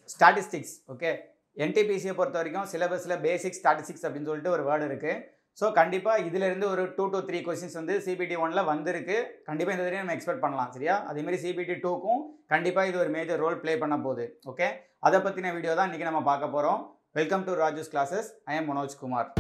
statistics okay என்டிபிசியை பொறுத்த வரைக்கும் சிலபஸில் பேசிக் ஸ்டாட்டிஸ்டிக்ஸ் அப்படின்னு சொல்லிட்டு ஒரு வேர்டு இருக்குது ஸோ கண்டிப்பாக இதிலிருந்து ஒரு டூ to த்ரீ கொஸ்டின்ஸ் வந்து சிபிடி ஒனில் வந்திருக்கு கண்டிப்பாக இந்த தடவை நம்ம எக்ஸ்பெக்ட் பண்ணலாம் சரியா அதேமாதிரி சிபிடி டூக்கும் கண்டிப்பாக இது ஒரு மேஜர் ரோல் ப்ளே பண்ண போகுது ஓகே அதை பற்றின வீடியோ தான் இன்றைக்கி நம்ம பார்க்க போகிறோம் welcome to Raju's classes I am Manoj Kumar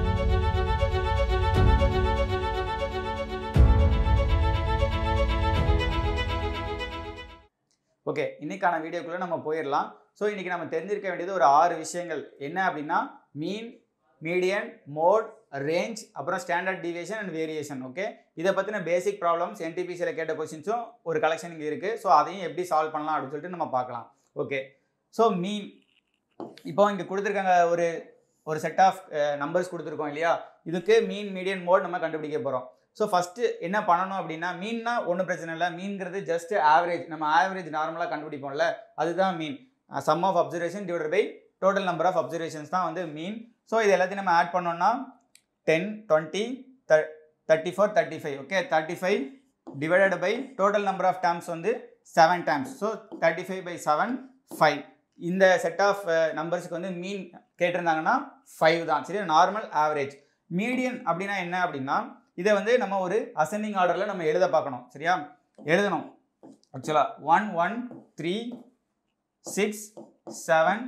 okay இன்னைக்கான வீடியோக்குள்ளே நம்ம போயிடலாம் ஸோ இன்றைக்கி நம்ம தெரிஞ்சிருக்க வேண்டியது ஒரு ஆறு விஷயங்கள் என்ன அப்படின்னா மீன் மீடியன் மோட் ரேஞ்ச் அப்புறம் standard deviation and variation okay இதை பற்றின பேசிக் ப்ராப்ளம்ஸ் என்டிபிசியில் கேட்ட கொஸ்டின்ஸும் ஒரு கலெக்ஷன் இங்கே இருக்குது ஸோ அதையும் எப்படி சால்வ் பண்ணலாம் அப்படின்னு சொல்லிட்டு நம்ம பார்க்கலாம் ஓகே ஸோ மீன் இப்போ இங்கே கொடுத்துருக்காங்க ஒரு ஒரு செட் ஆஃப் நம்பர்ஸ் கொடுத்துருக்கோம் இல்லையா இதுக்கு மீன் மீடியன் மோட் நம்ம கண்டுபிடிக்க போகிறோம் ஸோ ஃபஸ்ட்டு என்ன பண்ணணும் அப்படின்னா மீன்னா ஒன்றும் பிரச்சனை இல்லை மீன்கிறது ஜஸ்ட் ஆவரேஜ் நம்ம ஆவரேஜ் நார்மலாக கண்டுபிடிப்போம்ல அதுதான் mean sum of observation divide by total number of observations தான் வந்து மீன் ஸோ இது எல்லாத்தையும் நம்ம ஆட் பண்ணோம்னா ten twenty thirty four thirty five okay thirty five divided by total number of terms வந்து seven terms so thirty five by seven five இந்த set of நம்பர்ஸுக்கு வந்து மீன் கேட்டிருந்தாங்கன்னா ஃபைவ் தான் சரி நார்மல் ஆவரேஜ் மீடியன் அப்படின்னா என்ன அப்படின்னா இதை வந்து நம்ம ஒரு அசெண்டிங் ஆர்டரில் நம்ம எழுத பார்க்கணும் சரியா எழுதணும் ஆக்சுவலாக one one three six seven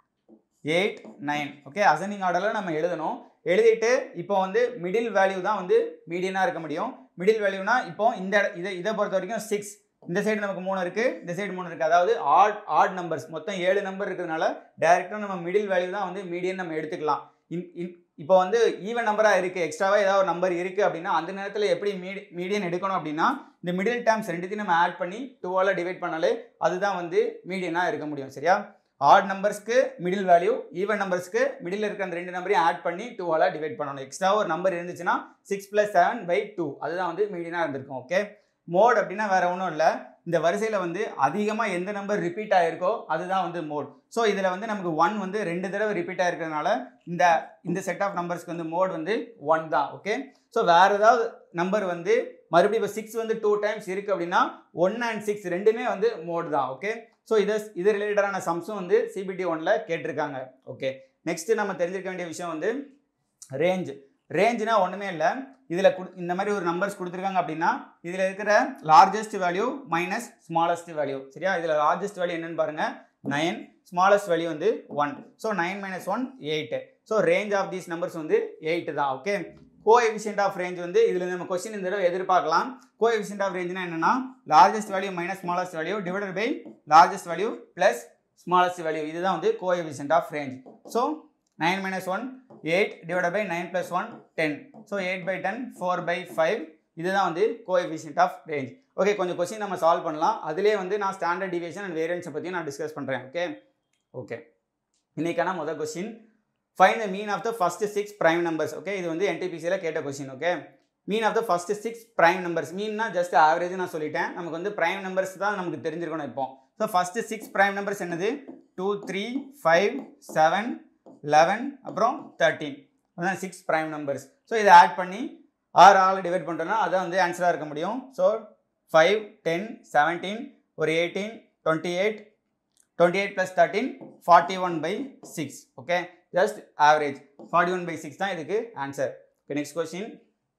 eight nine okay ascending ஆர்டரில் நம்ம எழுதணும் எழுதிட்டு இப்போ வந்து மிடில் வேல்யூ தான் வந்து மீடியனாக இருக்க முடியும் மிடில் வேல்யூனா இப்போ இந்த இட- இதை இதை பொறுத்த வரைக்கும் சிக்ஸ் இந்த சைடு நமக்கு மூணு இருக்குது இந்த சைடு மூணு இருக்குது அதாவது ஆட் ஆட் நம்பர்ஸ் மொத்தம் ஏழு நம்பர் இருக்கிறதுனால டேரெக்டாக நம்ம மிடில் வேல்யூ தான் வந்து மீடியன் நம்ம எடுத்துக்கலாம் இன் இன் இப்போ வந்து ஈவன் நம்பராக இருக்குது எக்ஸ்ட்ராவாக ஏதாவது ஒரு நம்பர் இருக்குது அப்படின்னா அந்த நேரத்தில் எப்படி மீடி மீடியன் எடுக்கணும் அப்படின்னா இந்த மிடில் டேர்ம்ஸ் ரெண்டுத்தையும் நம்ம ஆட் பண்ணி டூவால் டிவைட் பண்ணாலே அதுதான் வந்து மீடியனாக இருக்க முடியும் சரியா ஆட் நம்பர்ஸ்க்கு மிடில் வேல்யூ ஈவன் நம்பர்ஸ்க்கு மிடில் இருக்க அந்த ரெண்டு நம்பரையும் ஆட் பண்ணி டூவால் டிவைட் பண்ணணும் எக்ஸ்ட்ரா ஒரு நம்பர் இருந்துச்சுன்னா six plus seven by two அதுதான் வந்து மீடியனாக இருந்திருக்கும் ஓகே மோட் அப்படின்னா வேற ஒன்றும் இல்லை இந்த வரிசையில் வந்து அதிகமாக எந்த நம்பர் ரிப்பீட் ஆயிருக்கோ அதுதான் வந்து மோட் ஸோ இதில் வந்து நமக்கு ஒன் வந்து ரெண்டு தடவை ரிப்பீட் ஆயிருக்கிறதுனால இந்த இந்த செட் ஆஃப் நம்பர்ஸ்க்கு வந்து மோட் வந்து ஒன் தான் ஓகே ஸோ வேற ஏதாவது நம்பர் வந்து மறுபடியும் இப்போ சிக்ஸ் வந்து டூ டைம்ஸ் இருக்குது அப்படின்னா ஒன் அண்ட் சிக்ஸ் ரெண்டுமே வந்து மோட் தான் ஓகே ஸோ இதை இது ரிலேட்டடான சம்ஸும் வந்து சிபிடி ஒன்ல கேட்டிருக்காங்க ஓகே நெக்ஸ்ட் நம்ம தெரிஞ்சிருக்க வேண்டிய விஷயம் வந்து ரேஞ்ச் ரேஞ்சுனா ஒன்றுமே இல்லை இதில் இந்த மாதிரி ஒரு நம்பர்ஸ் கொடுத்துருக்காங்க அப்படின்னா இதில் இருக்கிற largest value minus smallest value சரியா இதில் லார்ஜஸ்ட் வேல்யூ என்னன்னு பாருங்கள் நைன் ஸ்மாலஸ்ட் வேல்யூ வந்து one so nine minus one eight so range of these numbers வந்து எயிட் தான் ஓகே கோஎஃபிஷியன்ட் ஆஃப் ரேஞ்ச் வந்து இதில் நம்ம கொஸ்டின் இந்த தடவை எதிர்பார்க்கலாம் கோஎஃபிஷியன்ட் ஆஃப் ரேஞ்ச்னா என்னன்னா largest value minus smallest value divided by largest value plus smallest value இதுதான் வந்து coefficient of range so nine minus one eight divide by nine plus one ten so eight by ten four by five இதுதான் வந்து coefficient of range okay கொஞ்சம் question நம்ம solve பண்ணலாம் அதிலே வந்து நான் ஸ்டாண்டர்ட் டிவியேஷன் அண்ட் வேரியன்ஸை பற்றியும் நான் டிஸ்கஸ் பண்ணுறேன் ஓகே ஓகே இன்னைக்கான முதல் question find the mean of the first six prime numbers okay இது வந்து என்டிபிசியில் கேட்ட question okay mean of the first six prime numbers மீன்னா ஜஸ்ட் ஆவரேஜ் நான் சொல்லிட்டேன் நமக்கு வந்து ப்ரைம் நம்பர்ஸ் தான் நமக்கு தெரிஞ்சிருக்கணும் இப்போ so first six prime numbers என்னது two three five seven eleven அப்புறம் தேர்ட்டீன் அதான் சிக்ஸ் ப்ரைம் நம்பர்ஸ் ஸோ இதை ஆட் பண்ணி ஆறு ஆள் டிவைட் பண்ணிட்டோம்னா அதான் வந்து ஆன்சராக இருக்க முடியும் ஸோ ஃபைவ் டென் செவன்டீன் ஒரு eighteen twenty eight twenty eight plus thirteen forty one by six okay just average forty one by six தான் இதுக்கு answer okay next question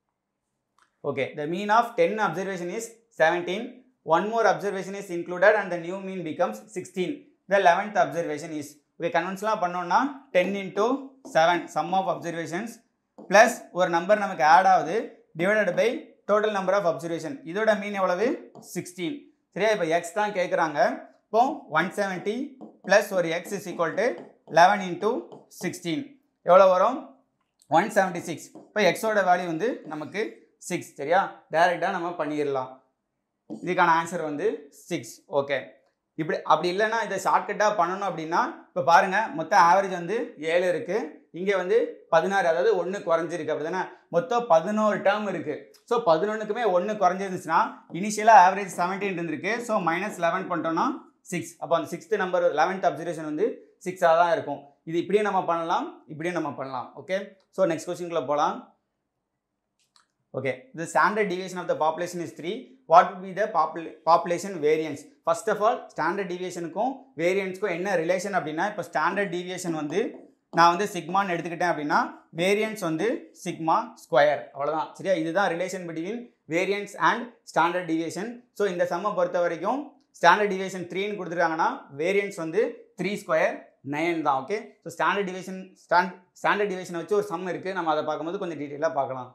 okay the mean of ten observation is seventeen one more observation is included and the new mean becomes sixteen the eleventh observation is okay கன்வென்ஸ்லாம் பண்ணோம்னா ten into seven sum of observations plus ஒரு number நமக்கு add ஆகுது divided by total number of observation இதோட mean எவ்வளவு sixteen சரியா இப்போ X தான் கேட்குறாங்க இப்போ ஒன் செவன்ட்டி ப்ளஸ் ஒரு x is equal to eleven into sixteen எவ்வளோ வரும் ஒன் செவன்ட்டி சிக்ஸ் இப்போ எக்ஸோட வேல்யூ வந்து நமக்கு சிக்ஸ் சரியா டைரெக்டாக நம்ம பண்ணிடலாம் இதுக்கான ஆன்சர் வந்து சிக்ஸ் ஓகே இப்படி அப்படி இல்லைன்னா இதை ஷார்ட்கட்டாக பண்ணணும் அப்படின்னா இப்போ பாருங்கள் மொத்த ஆவரேஜ் வந்து ஏழு இருக்குது இங்கே வந்து பதினாறு அதாவது ஒன்று குறைஞ்சிருக்கு அப்படி தானே மொத்தம் பதினோரு டேர்ம் இருக்குது ஸோ பதினொன்றுக்குமே ஒன்று குறைஞ்சிருந்துச்சுன்னா இனிஷியலாக ஆவரேஜ் செவன்டீன் இருந்திருக்கு ஸோ மைனஸ் லெவன் பண்ணிட்டோம்னா சிக்ஸ் அப்போ அந்த சிக்ஸ்த்து நம்பர் லெவன்த் அப்சர்வேஷன் வந்து சிக்ஸாக தான் இருக்கும் இது இப்படியும் நம்ம பண்ணலாம் இப்படியும் நம்ம பண்ணலாம் ஓகே ஸோ நெக்ஸ்ட் கொஸ்டின்குள்ளே போகலாம் okay the standard deviation of the population is 3 what would be the popul- population variance first of all standard deviationக்கும் வேரியன்ஸ்க்கும் என்ன ரிலேஷன் அப்படின்னா இப்போ ஸ்டாண்டர்ட் டீவியேஷன் வந்து நான் வந்து சிக்மான்னு எடுத்துக்கிட்டேன் அப்படின்னா வேரியன்ஸ் வந்து சிக்மா ஸ்கொயர் அவ்வளோதான் சரியா இதுதான் relation between variance and standard deviation so இந்த சம்மை பொறுத்த வரைக்கும் ஸ்டாண்டர்ட் டிவியேஷன் த்ரீன்னு கொடுத்துருக்காங்கன்னா வேரியன்ஸ் வந்து த்ரீ ஸ்கொயர் நைன் தான் okay so standard deviation stand standard டிவியேஷனை வச்சு ஒரு சம் இருக்குது நம்ம அதை பார்க்கும்போது கொஞ்சம் டீட்டெயிலாக பார்க்கலாம்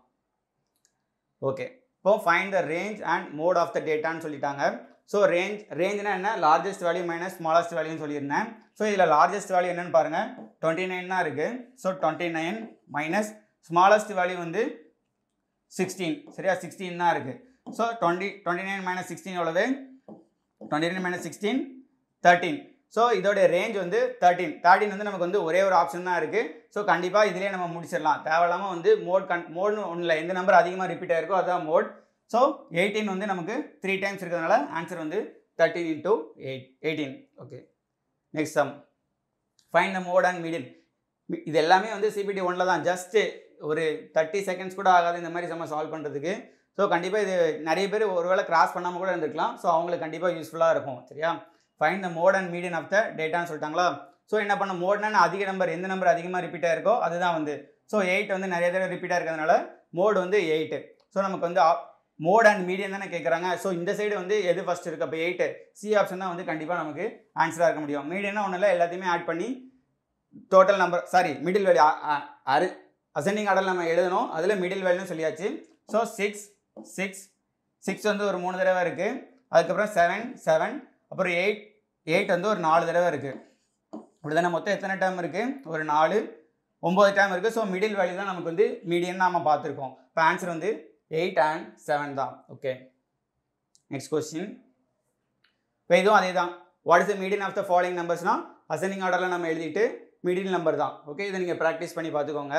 ஓகே இப்போ find the range and mode of the டேட்டான்னு சொல்லிட்டாங்க ஸோ ரேஞ்ச் ரேஞ்ச்னா என்ன லார்ஜஸ்ட் வேல்யூ மைனஸ் ஸ்மாலஸ்ட் வேல்யூன்னு சொல்லியிருந்தேன் ஸோ இதில் லார்ஜஸ்ட் வேல்யூ என்னன்னு பாருங்கள் டுவெண்ட்டி நைன் தான் இருக்குது so twenty nine minus smallest value வந்து சிக்ஸ்டீன் சரியா சிக்ஸ்டீன் தான் இருக்குது so twenty twenty nine minus sixteen எவ்வளவு twenty nine minus sixteen thirteen so இதோடைய ரேஞ்ச் வந்து தேர்ட்டீன் தேர்ட்டின் வந்து நமக்கு வந்து ஒரே ஒரு ஆப்ஷன் தான் இருக்குது ஸோ கண்டிப்பாக இதிலே நம்ம முடிச்சிடலாம் தேவையில்லாமல் வந்து மோட் கன் மோட்னு ஒன்றும் இல்லை எந்த நம்பர் அதிகமாக ரிப்பீட் ஆயிருக்கோ அதுதான் மோட் ஸோ எயிட்டீன் வந்து நமக்கு த்ரீ டைம்ஸ் இருக்கிறதுனால ஆன்சர் வந்து thirteen into eight eighteen okay next sum find the mode and median இது எல்லாமே வந்து சிபிடி ஒன்ல தான் ஜஸ்ட்டு ஒரு தேர்ட்டி செகண்ட்ஸ் கூட ஆகாது இந்த மாதிரி நம்ம சால்வ் பண்ணுறதுக்கு ஸோ கண்டிப்பாக இது நிறைய பேர் ஒருவேளை கிராஸ் பண்ணாமல் கூட இருந்திருக்கலாம் ஸோ அவங்களுக்கு கண்டிப்பாக யூஸ்ஃபுல்லாக இருக்கும் சரியா find the mode and median of the டேட்டான்னு சொல்லிட்டாங்களா ஸோ என்ன பண்ண மோட்னா அதிக நம்பர் எந்த நம்பர் அதிகமாக ரிப்பீட் ஆயிருக்கோ அதுதான் வந்து ஸோ எயிட் வந்து நிறைய தடவை ரிப்பீட் இருக்கிறதுனால மோட் வந்து எயிட்டு ஸோ நமக்கு வந்து மோட் அண்ட் மீடியம் தானே கேட்குறாங்க ஸோ இந்த சைடு வந்து எது ஃபஸ்ட் இருக்குது அப்போ எயிட்டு சி ஆப்ஷன் தான் வந்து கண்டிப்பாக நமக்கு ஆன்சராக இருக்க முடியும் மீடியம்னா ஒன்றும் இல்லை எல்லாத்தையுமே ஆட் பண்ணி total number sorry middle value அரு அசெண்டிங் ஆர்டர் நம்ம எழுதணும் அதில் மிடில் வேல்யூன்னு சொல்லியாச்சு ஸோ சிக்ஸ் சிக்ஸ் சிக்ஸ் வந்து ஒரு மூணு தடவை இருக்குது அதுக்கப்புறம் செவன் செவன் அப்புறம் எயிட் எயிட் வந்து ஒரு நாலு தடவை இருக்குது இப்படி தானே மொத்தம் எத்தனை டைம் இருக்குது ஒரு நாலு ஒம்பது டைம் இருக்குது ஸோ மிடில் வேல்யூ தான் நமக்கு வந்து மீடியம் நம்ம பார்த்துருக்கோம் இப்போ ஆன்சர் வந்து எயிட் அண்ட் செவன் தான் ஓகே நெக்ஸ்ட் கொஸ்டின் இப்போ இதுவும் அதே தான் what is the median of the following நம்பர்ஸ்னால் அசெண்டிங் ஆர்டரில் நம்ம எழுதிட்டு மிடில் நம்பர் தான் ஓகே இதை நீங்கள் ப்ராக்டிஸ் பண்ணி பார்த்துக்கோங்க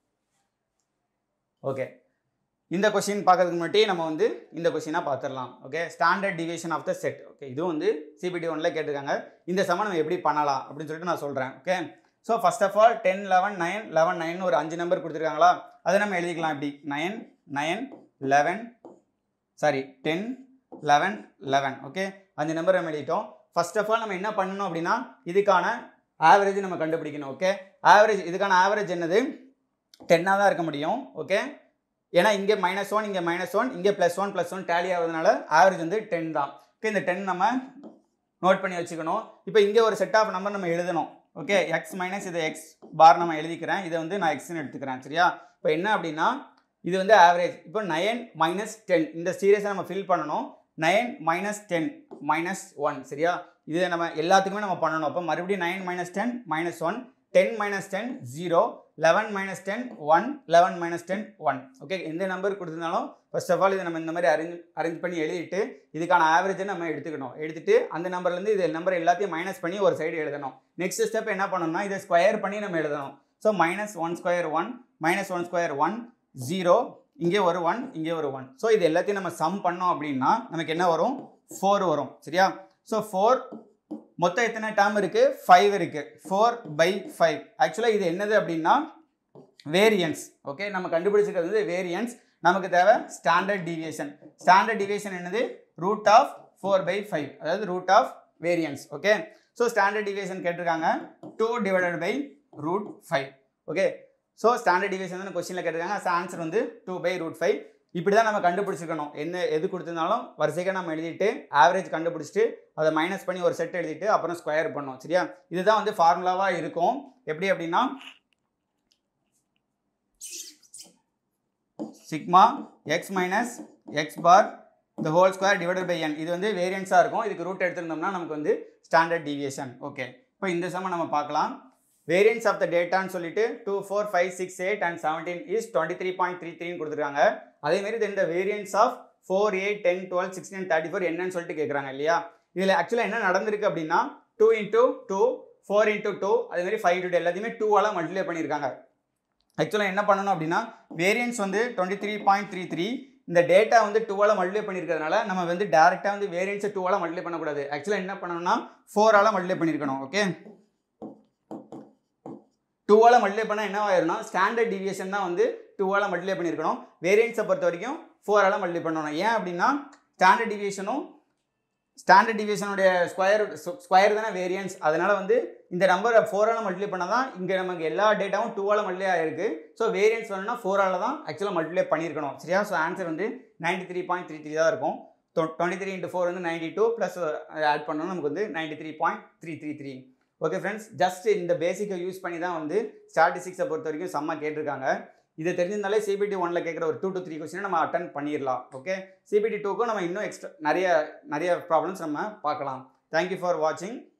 ஓகே இந்த கொஷின் பார்க்கறதுக்கு முன்னாடி நம்ம வந்து இந்த கொஷினாக பார்த்துடலாம் okay standard deviation of the set okay இதுவும் வந்து சிபிடி ஒன்ல கேட்டிருக்காங்க இந்த சம நம்ம எப்படி பண்ணலாம் அப்படின்னு சொல்லிட்டு நான் சொல்கிறேன் okay so first of all ten eleven nine eleven nine ஒரு அஞ்சு நம்பர் கொடுத்துருக்காங்களா அதை நம்ம எழுதிக்கலாம் இப்படி nine nine eleven sorry ten eleven eleven okay அஞ்சு நம்பர் நம்ம எழுதிட்டோம் ஃபர்ஸ்ட் ஆஃப் ஆல் நம்ம என்ன பண்ணணும் அப்படின்னா இதுக்கான ஆவரேஜ் நம்ம கண்டுபிடிக்கணும் ஓகே ஆவரேஜ் இதுக்கான ஆவரேஜ் என்னது டென்னாக தான் இருக்க முடியும் ஓகே ஏன்னா இங்கே மைனஸ் ஒன் இங்கே மைனஸ் ஒன் இங்கே plus one plus one tally ஆகுறதுனால ஆவரேஜ் வந்து டென் தான் ஓகே இந்த டென் நம்ம நோட் பண்ணி வச்சுக்கணும் இப்போ இங்கே ஒரு செட் ஆஃப் நம்பர் நம்ம எழுதணும் ஓகே எக்ஸ் மைனஸ் இதை எக்ஸ் பார் நம்ம எழுதிக்கிறேன் இதை வந்து நான் எக்ஸ்னு எடுத்துக்கிறேன் சரியா இப்போ என்ன அப்படின்னா இது வந்து ஆவரேஜ் இப்போ நயன் மைனஸ் டென் இந்த சீரியஸை நம்ம ஃபில் பண்ணணும் nine minus ten minus one சரியா இது நம்ம எல்லாத்துக்குமே நம்ம பண்ணணும் அப்போ மறுபடியும் nine minus ten minus one ten minus ten zero eleven minus ten one eleven minus ten one okay எந்த நம்பர் கொடுத்துருந்தாலும் ஃபர்ஸ்ட் ஆஃப் ஆல் இதை நம்ம இந்த மாதிரி அரேஞ்ச் அரேஞ்ச் பண்ணி எழுதிட்டு இதுக்கான ஆவரேஜை நம்ம எடுத்துக்கணும் எடுத்துட்டு அந்த நம்பர்லேருந்து இது நம்பர் எல்லாத்தையும் மைனஸ் பண்ணி ஒரு சைடு எழுதணும் நெக்ஸ்ட் ஸ்டெப் என்ன பண்ணணும்னா இதை ஸ்கொயர் பண்ணி நம்ம எழுதணும் so minus one square one minus one square one zero இங்கே ஒரு ஒன் இங்கே ஒரு ஒன் ஸோ இது எல்லாத்தையும் நம்ம சம் பண்ணோம் அப்படின்னா நமக்கு என்ன வரும் ஃபோர் வரும் சரியா ஸோ ஃபோர் மொத்தம் எத்தனை டேர்ம் இருக்கு ஃபைவ் இருக்கு ஃபோர் பை ஃபைவ் ஆக்சுவலாக இது என்னது அப்படின்னா வேரியன்ஸ் ஓகே நம்ம கண்டுபிடிச்சிருக்கிறது வந்து வேரியன்ஸ் நமக்கு தேவை ஸ்டாண்டர்ட் டிவியேஷன் ஸ்டாண்டர்ட் டிவியேஷன் என்னது root of four by five அதாவது root of variance okay so standard deviation கேட்டிருக்காங்க two divided by root five okay so standard deviation வந்து கொஸ்டினில் கேட்டிருக்காங்க ஆன்சர் வந்து டூ பை ரூட் ஃபைவ் இப்படி தான் நம்ம கண்டுபிடிச்சிருக்கணும் என்ன எது கொடுத்திருந்தாலும் வரிசைக்காக நம்ம எழுதிட்டு ஆவரேஜ் கண்டுபிடிச்சிட்டு அதை மைனஸ் பண்ணி ஒரு செட் எழுதிட்டு அப்புறம் ஸ்கொயர் பண்ணோம் சரியா இதுதான் வந்து ஃபார்முலாவாக இருக்கும் எப்படி அப்படின்னா sigma x minus x bar the whole square divided by n இது வந்து வேரியன்ஸாக இருக்கும் இதுக்கு ரூட் எடுத்திருந்தோம்னா நமக்கு வந்து ஸ்டாண்டர்ட் டிவியேஷன் ஓகே இப்போ இந்த சம நம்ம பார்க்கலாம் வேரியன்ஸ் ஆஃப் த டேட்டான்னு சொல்லிட்டு two four five six eight and seventeen is twenty three point three த்ரீன்னு கொடுத்துருக்காங்க அதேமாரி இந்த variance of four eight ten twelve sixteen thirty four என்னன்னு சொல்லிட்டு கேட்குறாங்க இல்லையா இதில் ஆக்சுவலாக என்ன நடந்திருக்கு அப்படின்னா two into two four into two அதேமாதிரி ஃபைவ் டூ எல்லாத்தையுமே டூவால் மல்டிப்ளை பண்ணியிருக்காங்க ஆக்சுவலாக என்ன பண்ணணும் அப்படின்னா வேரியன்ஸ் வந்து twenty three point three three இந்த டேட்டா வந்து டூவால் மல்டிப்ளை பண்ணியிருக்கிறதுனால நம்ம வந்து டேரெக்டாக வந்து வேரியன்ஸை டூவால் மல்டிப்ளை பண்ணக்கூடாது ஆக்சுவலாக என்ன பண்ணணும்னா ஃபோரால் மல்டிப்ளை பண்ணியிருக்கணும் ஓகே டூவால் மல்டிப்ளை பண்ணால் என்ன ஆயிரும்னா ஸ்டாண்டர்ட் டிவியேஷன் தான் வந்து டூவால் மல்டிப்ளை பண்ணியிருக்கணும் வேரியன்ஸை பொறுத்த வரைக்கும் ஃபோரால் மல்டிப்ளை பண்ணணும் ஏன் அப்படின்னா ஸ்டாண்டர்ட் டிவியேஷனும் ஸ்டாண்டர்ட் டிவியேஷனுடைய ஸ்கொயர் ஸ்கொயர் தானே வேரியன்ஸ் அதனால் வந்து இந்த நம்பரை ஃபோரால் மல்டிப்ளை பண்ணால் தான் இங்கே நமக்கு எல்லா டேட்டாவும் டூவால் மல்டிப்ளை ஆகிருக்கு ஸோ வேரியன்ஸ் வேணும்னா ஃபோரால் தான் ஆக்சுவலாக மல்டிப்ளை பண்ணியிருக்கணும் சரியா ஸோ ஆன்சர் வந்து ninety three point three three தான் இருக்கும் டுவெண்ட்டி த்ரீ இன்ட்டு ஃபோர் வந்து நைன்டி டூ ப்ளஸ் ஆட் பண்ணோம்னா நமக்கு வந்து ninety three point three three three okay friends just இந்த பேசிக்கை யூஸ் பண்ணி தான் வந்து ஸ்டாட்டிஸ்டிக்ஸை பொறுத்த வரைக்கும் செம்ம கேட்டிருக்காங்க இதை தெரிஞ்சிருந்தாலே சிபிடி ஒனில் கேட்குற ஒரு டூ டு த்ரீ கொஸ்டினை நம்ம அட்டன் பண்ணிடலாம் ஓகே சிபிடி டூக்கும் நம்ம இன்னும் எக்ஸ்ட்ரா நிறைய நிறைய ப்ராப்ளம்ஸ் நம்ம பார்க்கலாம் தேங்க்யூ ஃபார் வாட்சிங்